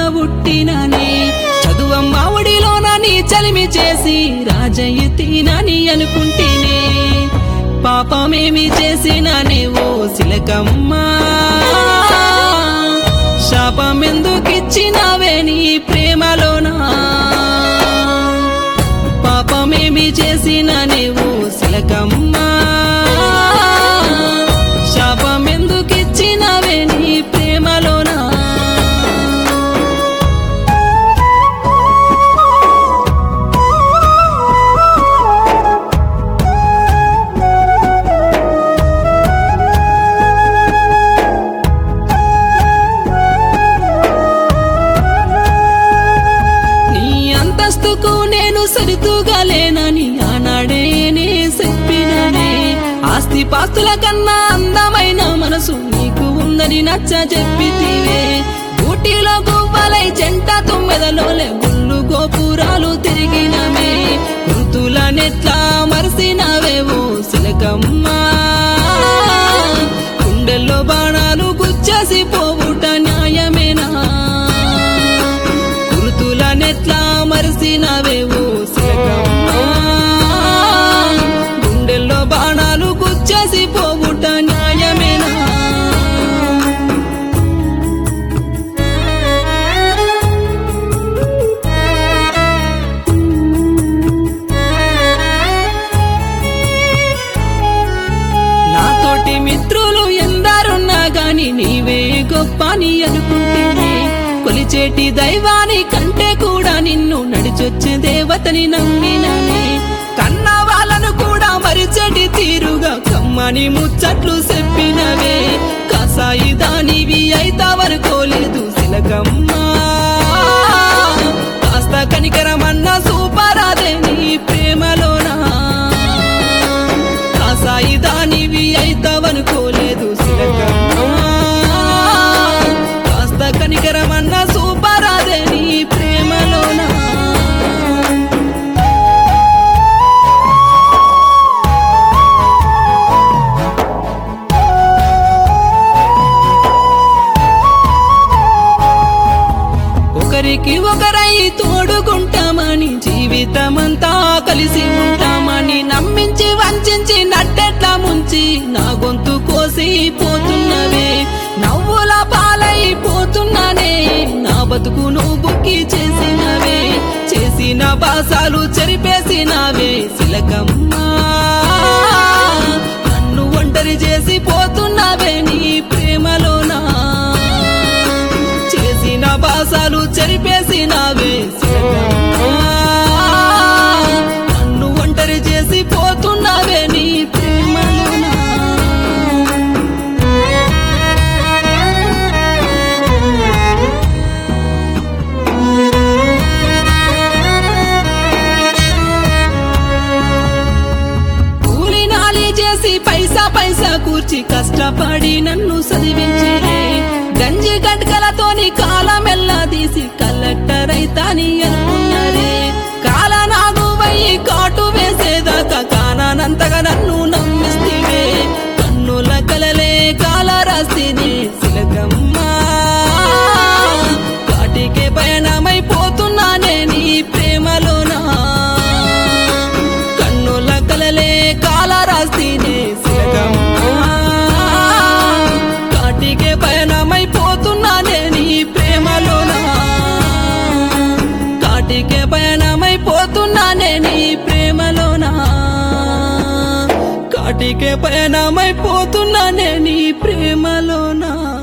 పుట్టిననే చదువమ్మ ఒడిలోన నీ చలిమి చేసి రాజయ్యతీనని అనుకుంటేనే పాపమేమి చేసిననే ఓ సిలకమ్మా శాపమెందుకిచ్చినావే నీ ప్రేమలోనా పాపమేమి చేసిననే ఓ సిలకమ్మా శాపమెందుకిచ్చినావే నీ ప్రేమలోనా నీ అంతస్తుకు నేను సరితూగలేనని ఆనాడే నే చెప్పిననే ఆస్తి పాస్తుల కన్నా అందమైన మనసు నీకు ఉందని నచ్చ చెప్పితివే ఊటీలో గువ్వలై జంట తొమ్మిదలోలే గుళ్ళు గోపురాలు తిరిగినమే ఋతుల నెట్లా మరిసినవేవో సిలకమ్మా గుండెల్లో బాణాలు గుచ్చేసి పోవుట న్యాయమేనా గురుతుల నెట్లా మరిసినవేవో సిలకమ్మా గుండెల్లో బాణాలు గుచ్చేసి పోవుట న్యాయమేనా నాతోటి మిత్రులు ఎందరున్నా గాని నీవే గొప్ప అని అనుకుంటేనే కొలిచేటి దైవాని కంటే కూడా నిన్ను నడిచొచ్చే దేవతని నమ్మిననే కన్న వాళ్ళను కూడా మరిచెటి తీరుగా కమ్మని ముచ్చట్లు చెప్పినవే కసాయి దానివి అయితావనుకోలేదు సిలకమ్మా కాస్త కనికరమన్న సూపరాదే నీ ప్రేమలోనా కాసాయి దానివి అయితావనుకోలేదు సిలకమ్మా కాస్త కనికరమన్న సూపరాదే నీ ప్రేమలోనా ఒకరికి ఒకరై తోడుకుంటామని జీవితమంతా కలిసి ఉంటామని నమ్మించి వంచించి నట్టెట్లా ముంచి నా గొంతు కోసి పోతున్నవే నవ్వుల పాలైపోతున్నానే నా బతుకును బుక్కి చేసినవే చేసిన బాసాలు చెరిపేసినవే సిలకమ్మా నన్ను ఒంటరి చేసి పోతున్నావే నీ ప్రేమలోనా చేసిన బాసాలు చెరిపేసినావే సిలకమ్మా. నన్ను ఒంటరి చేసి పోతున్నావే నీ ప్రేమలోనా కూలి నాలి చేసి పైసా పైసా కూర్చి కష్టపడి నన్ను చదివించిరే గంజి గట్కలతోని కాలమెల్లా తీసి కలెక్టర్ అయితాని అనుకున్నారే కాల నాగు వయ్యి కాటు వేసేదాకా కానానంతగా నన్ను నమ్మిస్తే కన్నుల కలలే కాల రాస్తేనే సిలకమ్మా కాటికే పయనమైపోతున్నానే నీ ప్రేమలోనా కన్నుల కలలే కాల రాస్తేనే సిలకమ్మా కాటికే పయనమైపోతున్నానే నీ ప్రేమలోనా కాటికే పయనమైపోతున్నానే నీ ప్రేమలోనా కాటికే పయనమైపోతున్నానే నీ ప్రేమలోనా